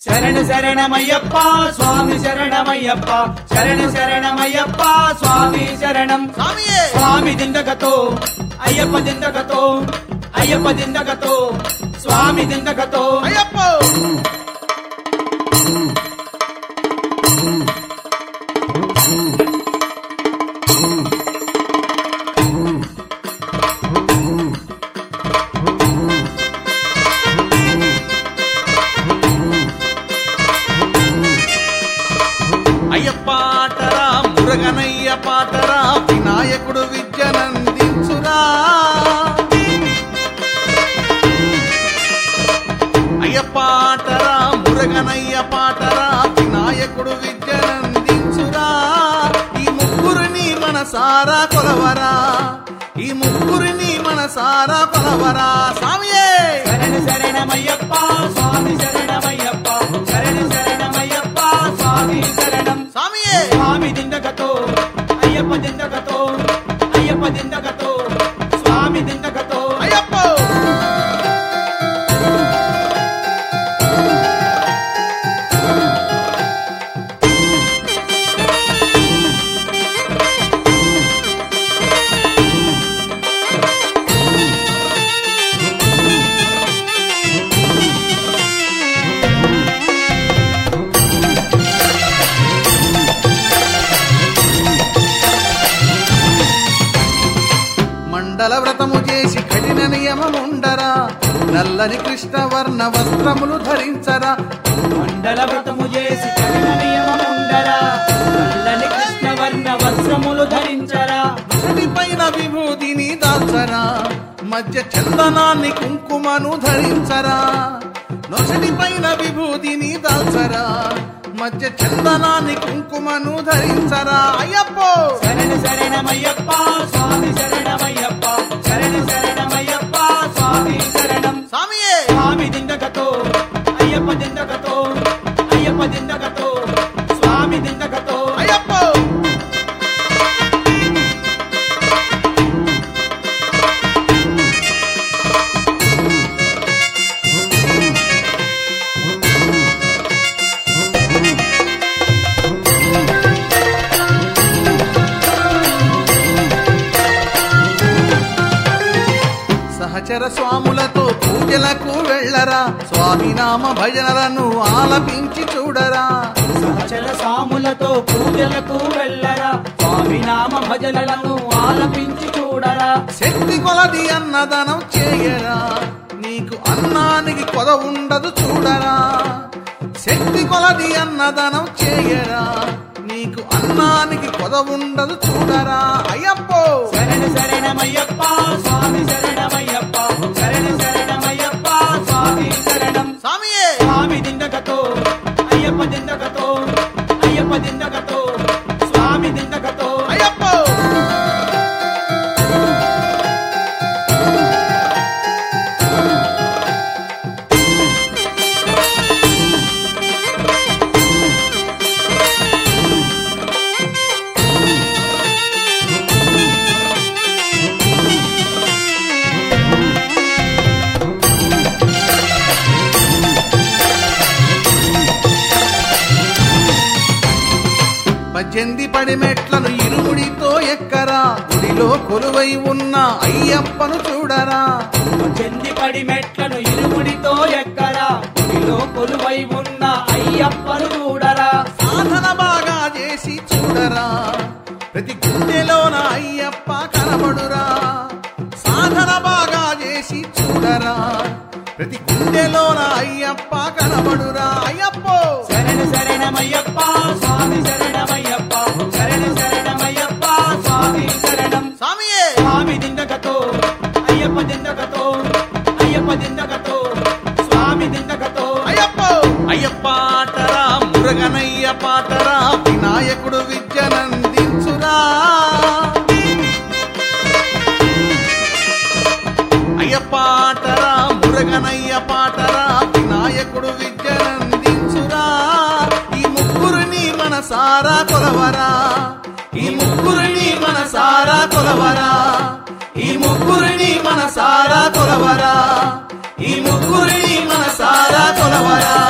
శరణ శరణమయ్యప్ప స్వామి శరణమయ్యప్ప శరణ శరణమయ్యప్ప స్వామి శరణం స్వామియే స్వామి దిందగతో అయ్యప్ప దిందగతో అయ్యప్ప దిందగతో స్వామి దిందగతో అయ్యప్ప అయ్యప్ప ఆటరా మురగనయ్య పాటరా వినాయకుడు విద్యనందించురా అయ్యప్ప ఆటరా మురగనయ్య పాటరా వినాయకుడు విద్యనందించురా ఈ ముగ్గురిని మనసారా కొలవరా ఈ ముగ్గురిని మనసారా కొలవరా స్వామియే శరణ శరణమయ్యప్ప స్వామి శరణమయ్యప్ప శరణ శరణమయ్యప్ప స్వామి శరణం స్వామియే స్వామి దిందగతో అయ్యప్ప దిందగతో అయ్యప్ప దిందగతో స్వామి దిందగతో అయ్యప్ప మండల వ్రతము చేసి కఠిన నియమముండరా నల్లని కృష్ణవర్ణ వస్త్రములు ధరించరా మండల వ్రతము చేసి కఠిన నియమముండరా నల్లని కృష్ణవర్ణ వస్త్రములు ధరించరా పైన విభూతిని దాల్చరా మధ్య చందనాన్ని కుంకుమను ధరించరా నొసటి పైన విభూతిని దాల్చరా మధ్య చందనాన్ని కుంకుమను ధరించరా అయ్యప్పో శరణ శరణమయ్యప్ప స్వామి శరణమయ్యప్ప శరణ శరణమయ్యప్ప స్వామి శరణం స్వామియే స్వామి దిందగతో అయ్యప్ప దిందగతో అయ్యప్ప దిందగతో స్వామి దిందగతో అయ్యప్పో సహచర స్వాములతో పూజలకు వెళ్ళరా స్వామి నామ భజనలను ఆలపించి చూడరా సహచర సాములతో పూజలకు వెళ్ళరా స్వామి నామ భజనలను ఆలపించి చూడరా శక్తి కొలది అన్నదానం చేయరా నీకు అన్నానికి కొద ఉండదు చూడరా శక్తి కొలది అన్నదానం చేయరా నీకు అన్నానికి కొద ఉండదు చూడరా అయ్యప్పో శరణ శరణమయ్యప్ప స్వామి శరణమయ్యప్ప శరణ శరణమయ్యప్ప స్వామి శరణం స్వామియే స్వామి దిందగతో అయ్యప్ప దిందగతో అయ్యప్ప దిందగతో స్వామి దిందగతో అయ్యప్పో పద్దెనిమిది పడి మెట్లను ఇరుముడితో ఎక్కరా గుడిలో కొలువై ఉన్న అయ్యప్పను చూడరా చెంది పడి మెట్లను ఇరుముడితో ఎక్కరా గుడిలో కొలువై ఉన్న అయ్యప్పను చూడరా సాధన బాగా చేసి చూడరా ప్రతి గుండెలోన అయ్యప్ప కనబడురా సాధన బాగా చేసి చూడరా ప్రతి గుండెలోన అయ్యప్ప కనబడురా అయ్యప్పో శరణ శరణమయ్యప్ప స్వామి శరణమయ్యప్ప శరణ శరణమయ్యప్ప స్వామి శరణం స్వామియే స్వామి దిందగతో అయ్యప్ప దిందగతో అయ్యప్ప దిందగతో స్వామి దిందగతో అయ్యప్పో అయ్యప్ప ఆటరా మురగనయ్య పాటరా వినాయకుడు విద్యనందించురా అయ్యప్ప ఆటరా మురగనయ్య పాటరా వినాయకుడు విద్యనందించురా ఈ ముగ్గురిని మనసారా కొలవరా ఈ ముగ్గురిని మనసారా కొలవరా ఈ ముగ్గురిని మనసారా కొలవరా ఈ ముగ్గురిని మనసారా కొలవరా